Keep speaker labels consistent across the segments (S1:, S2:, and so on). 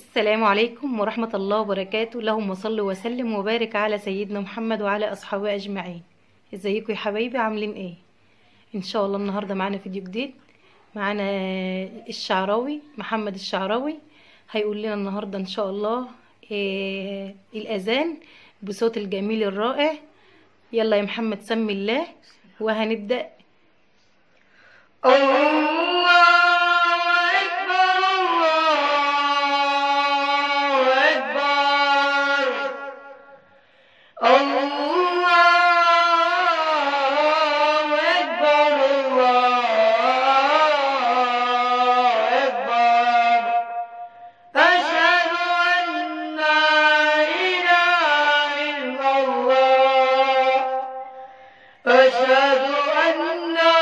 S1: السلام عليكم ورحمة الله وبركاته اللهم صل وسلم وبارك على سيدنا محمد وعلى أصحابه أجمعين ازيكم يا حبايبي عاملين ايه ان شاء الله النهاردة معانا فيديو جديد معانا الشعراوي محمد الشعراوي هيقول لنا النهاردة ان شاء الله إيه الأذان بصوت الجميل الرائع يلا يا محمد سمي الله وهنبدأ
S2: الله أكبر الله أكبر الله أكبر الله أكبر أشهد أن لا إله إلا الله أشهد أن لا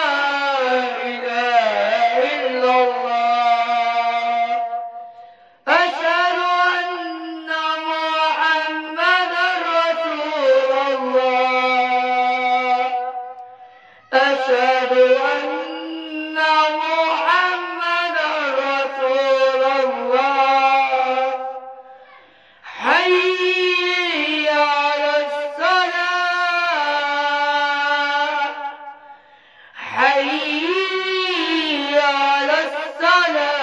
S2: إله إلا الله أشهد أن محمدا رسول الله أشهد أن محمدا رسول الله حي على الصلاة حي على الصلاة